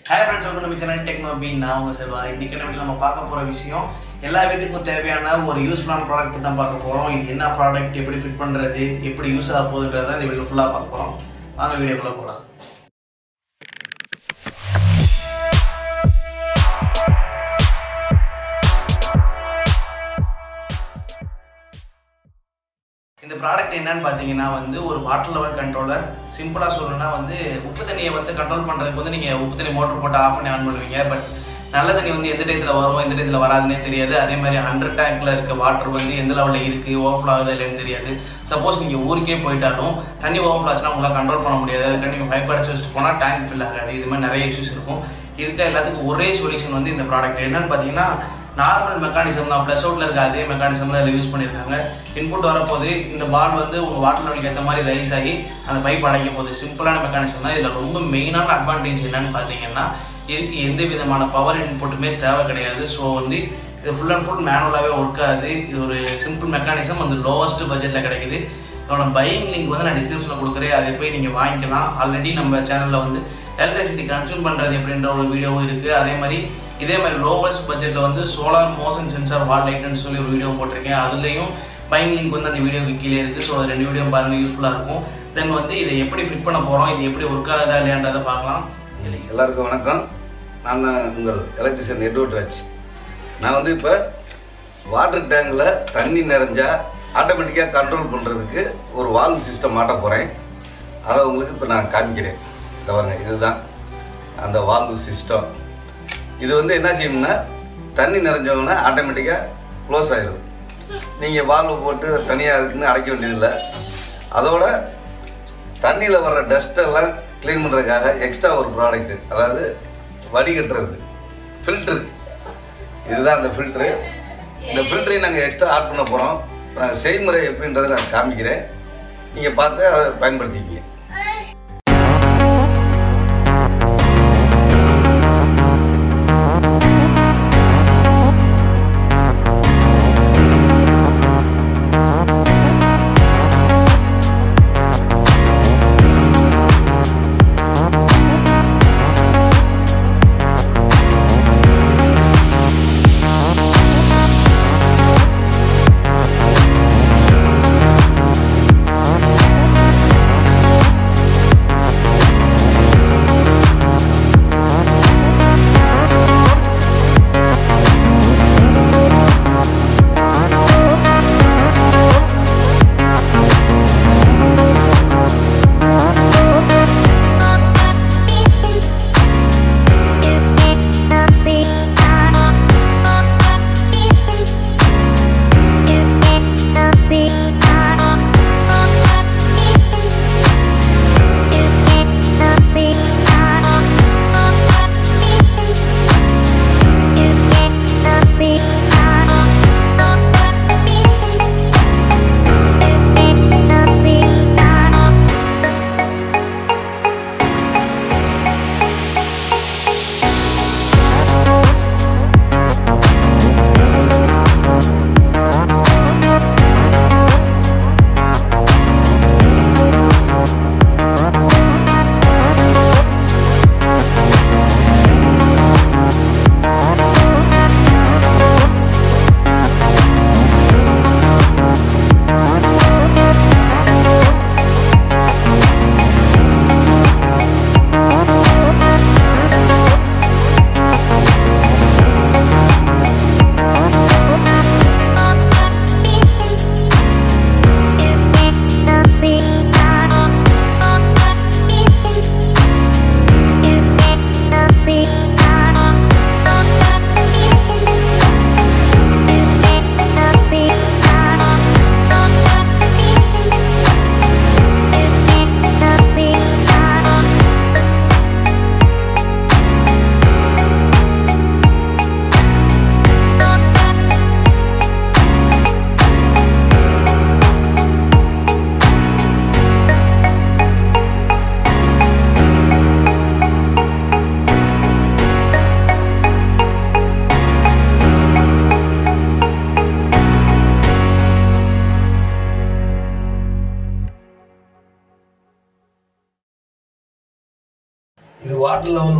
hi friends welcome நம்ம channel technology நான் உங்க செல்வா இன்னைக்கு என்ன நம்ம பார்க்க போற விஷயம் எல்லா வீட்டுக்கும் தேவையான ஒரு யூஸ்ஃபுல்லான ப்ராடக்ட் தான் பார்க்க போறோம் இது என்ன ப்ராடக்ட் எப்படி ஃபிட் பண்றது எப்படி யூஸ் ஆக போகுதுன்றத இந்த வீடியோ ஃபுல்லாக பார்க்க போறோம் வாங்க வீடியோக்குள்ள போகலாம் இந்த ப்ராடக்ட் என்னன்னு பார்த்தீங்கன்னா வந்து ஒரு வாட்டர் லெவல் கண்ட்ரோலர் சிம்பிளாக சொல்லணும்னா வந்து உப்பு தண்ணியை வந்து கண்ட்ரோல் பண்ணுறதுக்கு வந்து நீங்கள் உப்பு தண்ணி மோட்டர் போட்டு ஆஃப் பண்ணி ஆன் பண்ணுவீங்க பட் நல்ல தண்ணி வந்து எந்த டயத்தில் வரும் எந்த டயத்தில் வராதுன்னே தெரியாது அதே மாதிரி அண்டர் டேங்க்ல இருக்க வாட்டர் வந்து எந்த லெவலில் இருக்குது ஓவர்ஃப்ளோ ஆகுது இல்லைன்னு தெரியாது சப்போஸ் நீங்கள் ஊருக்கே போயிட்டாலும் தண்ணி ஓவர்ஃப்ளோ ஆச்சுன்னா உங்களால் கண்ட்ரோல் பண்ண முடியாது அதுக்கு நீங்கள் பைப் அடிச்சு வச்சுட்டு போனால் டேங்க் ஃபில் ஆகாது இது மாதிரி நிறைய இஷ்யூஸ் இருக்கும் இதுக்கு எல்லாத்துக்கும் ஒரே சொல்யூஷன் வந்து இந்த ப்ராடக்ட் என்னன்னு பார்த்தீங்கன்னா நார்மல் மெக்கானிசம் தான் ஃப்ளஷ் அவுட்ல இருக்க அதே மெக்கானிசம் தான் இதில் யூஸ் பண்ணியிருக்காங்க இன்புட் வரப்போது இந்த பால் வந்து உங்கள் வாட்டர் லெவலுக்கு ஏற்ற மாதிரி ரைஸ் ஆகி அந்த பைப் அடைக்க போகுது சிம்பிளான மெக்கானிசம் தான் இதில் ரொம்ப மெயினான அட்வான்டேஜ் என்னன்னு பார்த்தீங்கன்னா இதுக்கு எந்த விதமான பவர் இன்புட்டுமே தேவை கிடையாது ஸோ வந்து இது ஃபுல் அண்ட் ஃபுல் மேனுவலாகவே ஒர்க் ஆகுது இது ஒரு சிம்பிள் மெக்கானிசம் அந்த லோவஸ்ட் பட்ஜெட்டில் கிடைக்குது இதோட பையிங் லிங்க் வந்து நான் டிஸ்கிரிப்ஷனில் கொடுக்குறேன் அதை போய் நீங்கள் வாங்கிக்கலாம் ஆல்ரெடி நம்ம சேனலில் வந்து எலக்ட்ரிசிட்டி கன்சியூம் பண்ணுறது எப்படின்ற ஒரு வீடியோவும் இருக்குது அதே மாதிரி இதே மாதிரி லோவஸ்ட் பட்ஜெட்டில் வந்து சோலார் மோஷன் சென்சார் வால் லைட்னு சொல்லி ஒரு வீடியோ போட்டிருக்கேன் அதுலேயும் பையிங் லிங்க் வந்து அந்த வீடியோக்கு கீழே இருக்குது ஸோ அது ரெண்டு வீடியோ பாருங்கள் யூஸ்ஃபுல்லாக இருக்கும் தென் வந்து இதை எப்படி ஃபிட் பண்ண போகிறோம் இது எப்படி ஒர்க் ஆகுதா இல்லையான்றதை பார்க்கலாம் எல்லாருக்கும் வணக்கம் நான் தான் உங்கள் எலக்ட்ரிஷியன் எட்வர்ட் ராஜ் நான் வந்து இப்போ வாட்டர் டேங்கில் தண்ணி நிறைஞ்சா ஆட்டோமேட்டிக்காக கண்ட்ரோல் பண்ணுறதுக்கு ஒரு வால்வ் சிஸ்டம் மாட்ட போகிறேன் அதை உங்களுக்கு இப்போ நான் காமிக்கிறேன் இந்த பாருங்க இதுதான் அந்த வால்வ் சிஸ்டம் இது வந்து என்ன செய்யணும்னா தண்ணி நிறைஞ்சவொடனே ஆட்டோமேட்டிக்காக க்ளோஸ் ஆயிடும் நீங்கள் வால்வு போட்டு தனியாக இருக்குன்னு அடைக்க வேண்டியதில்லை அதோட தண்ணியில் வர்ற டஸ்ட்டெல்லாம் க்ளீன் பண்ணுறதுக்காக எக்ஸ்ட்ரா ஒரு ப்ராடக்ட் அதாவது வடிகட்டுறது ஃபில்ட்ரு இதுதான் அந்த ஃபில்ட்ரு இந்த ஃபில்டரையும் நாங்கள் எக்ஸ்ட்ரா ஆட் பண்ண போகிறோம் நாங்கள் செய்முறை எப்படின்றதை நான் காமிக்கிறேன் நீங்கள் பார்த்து அதை பயன்படுத்திக்கிங்க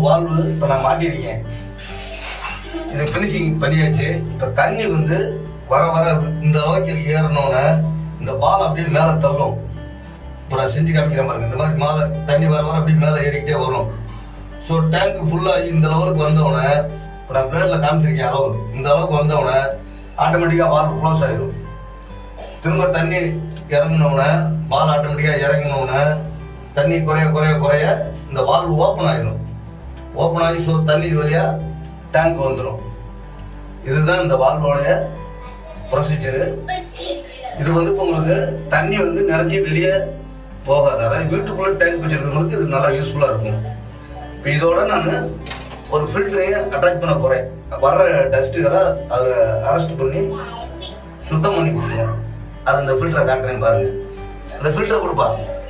வால்வு இப்போ நான் மாட்டிருக்கேன் இது ஃபினிஷிங் பண்ணியாச்சு இப்போ தண்ணி வந்து வர வர இந்த அளவுக்கு ஏறினோன்னே இந்த பால் அப்படியே மேலே தள்ளும் இப்போ நான் செஞ்சு காமிக்கிற பாருங்க இந்த மாதிரி மேலே தண்ணி வர வர அப்படியே மேலே ஏறிக்கிட்டே வரும் ஸோ டேங்க் ஃபுல்லாக இந்த லெவலுக்கு வந்தவுடனே இப்போ நான் பிளேட்டில் காமிச்சிருக்கேன் அளவு இந்த அளவுக்கு வந்தவுடனே ஆட்டோமேட்டிக்காக வால்வு க்ளோஸ் ஆயிடும் திரும்ப தண்ணி இறங்கினவுடனே பால் ஆட்டோமேட்டிக்காக இறங்கினவுடனே தண்ணி குறைய குறைய குறைய இந்த வால்வு ஓப்பன் ஆயிடும் ஓப்பன் ஆகி ஸோ தண்ணி இது வழியா டேங்க் வந்துடும் இதுதான் இந்த வால்வோடைய ப்ரொசீஜரு இது வந்து இப்போ உங்களுக்கு தண்ணி வந்து நிறைஞ்சி வெளியே போகாது அதாவது வீட்டுக்குள்ள டேங்க் வச்சிருக்கவங்களுக்கு இது நல்லா யூஸ்ஃபுல்லாக இருக்கும் இப்போ இதோட நான் ஒரு ஃபில்டரையும் அட்டாச் பண்ண போகிறேன் வர்ற டஸ்ட்டுகளை அதை அரெஸ்ட் பண்ணி சுத்தம் பண்ணி கொடுக்கணும் அது இந்த ஃபில்டரை காட்டுறேன் பாருங்க அந்த ஃபில்டர் கொடுப்பா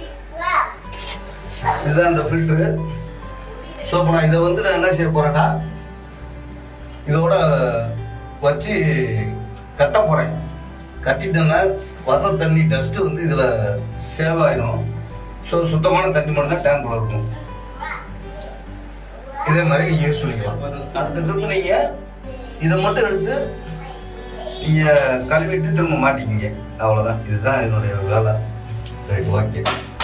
இதுதான் இந்த ஃபில்டரு ஸோ இப்போ நான் இதை வந்து நான் என்ன செய்ய போறேன்னா இதோட வச்சு கட்ட போறேன் கட்டிட்டேன்னா வர்ற தண்ணி டஸ்ட் வந்து இதில் சேவ் ஆயிடும் ஸோ சுத்தமான தண்ணி மட்டும் தான் டேங்க்ல இருக்கும் இதே மாதிரி நீங்கள் யூஸ் பண்ணிக்கலாம் அடுத்த ட்ரிப் நீங்கள் இதை மட்டும் எடுத்து நீங்கள் கழுவிட்டு திரும்ப மாட்டிக்கிங்க அவ்வளோதான் இதுதான் இதனுடைய வேலை ரைட் ஓகே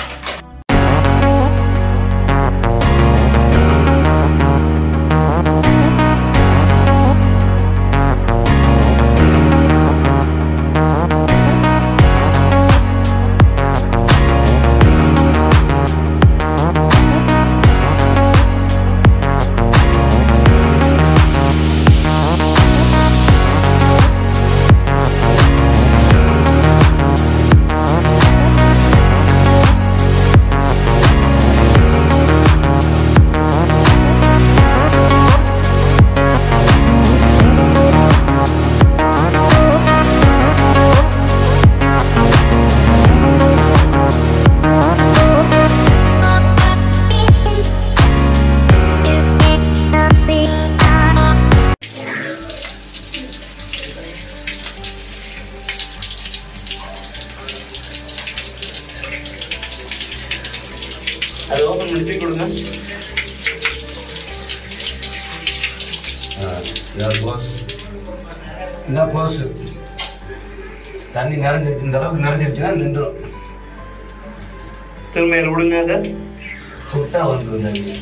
அது ஓப்பன் பண்ணி தூக்கி கொடுங்க இதான் க்ளோஸ் இதான் க்ளோஸ் தண்ணி நிறைஞ்சிருச்சு இந்த அளவுக்கு நிறைஞ்சிருச்சுன்னா நின்றுடும் திரும்ப இதில் விடுங்க அதை சுட்டா வந்து தண்ணி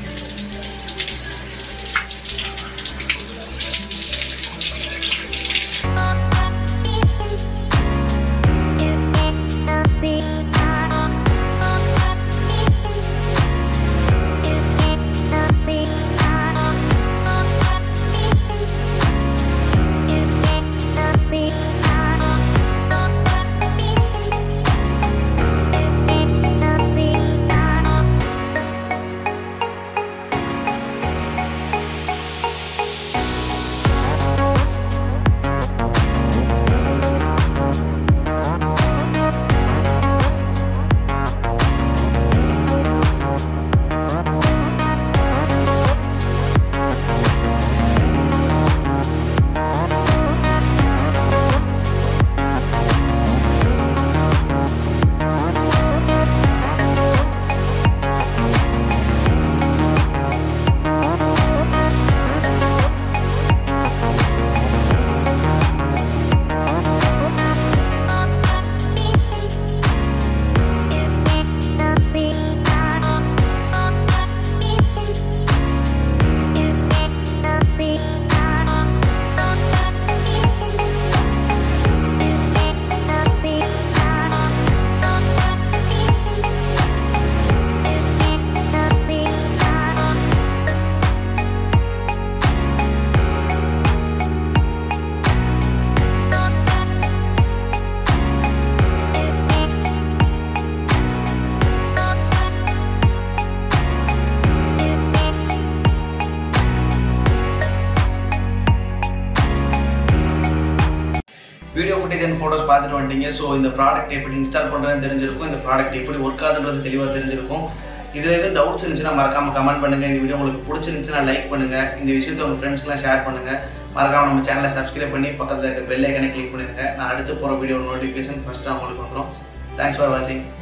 வீடியோ ஃபுட்டேஜ் அண்ட் ஃபோட்டோஸ் பார்த்துட்டு வந்துட்டீங்க ஸோ இந்த ப்ராடக்ட் எப்படி இன்ஸ்டால் பண்ணுறதுன்னு தெரிஞ்சிருக்கும் இந்த ப்ராடக்ட் எப்படி ஒர்க் ஆகுதுன்றது தெளிவாக தெரிஞ்சிருக்கும் இதில் எதுவும் டவுட்ஸ் இருந்துச்சுன்னா மறக்காம கமெண்ட் பண்ணுங்க இந்த வீடியோ உங்களுக்கு பிடிச்சிருந்துச்சுன்னா லைக் பண்ணுங்க இந்த விஷயத்தை உங்கள் ஃப்ரெண்ட்ஸ்க்குலாம் ஷேர் பண்ணுங்க மறக்காம நம்ம சேனலை சப்ஸ்கிரைப் பண்ணி பக்கத்தில் இருக்க பெல் ஐக்கனை கிளிக் பண்ணுங்க நான் அடுத்து போகிற வீடியோ நோட்டிஃபிகேஷன் ஃபர்ஸ்ட்டாக உங்களுக்கு வந்துடும் தேங்க்ஸ் ஃபார் வாட்சிங்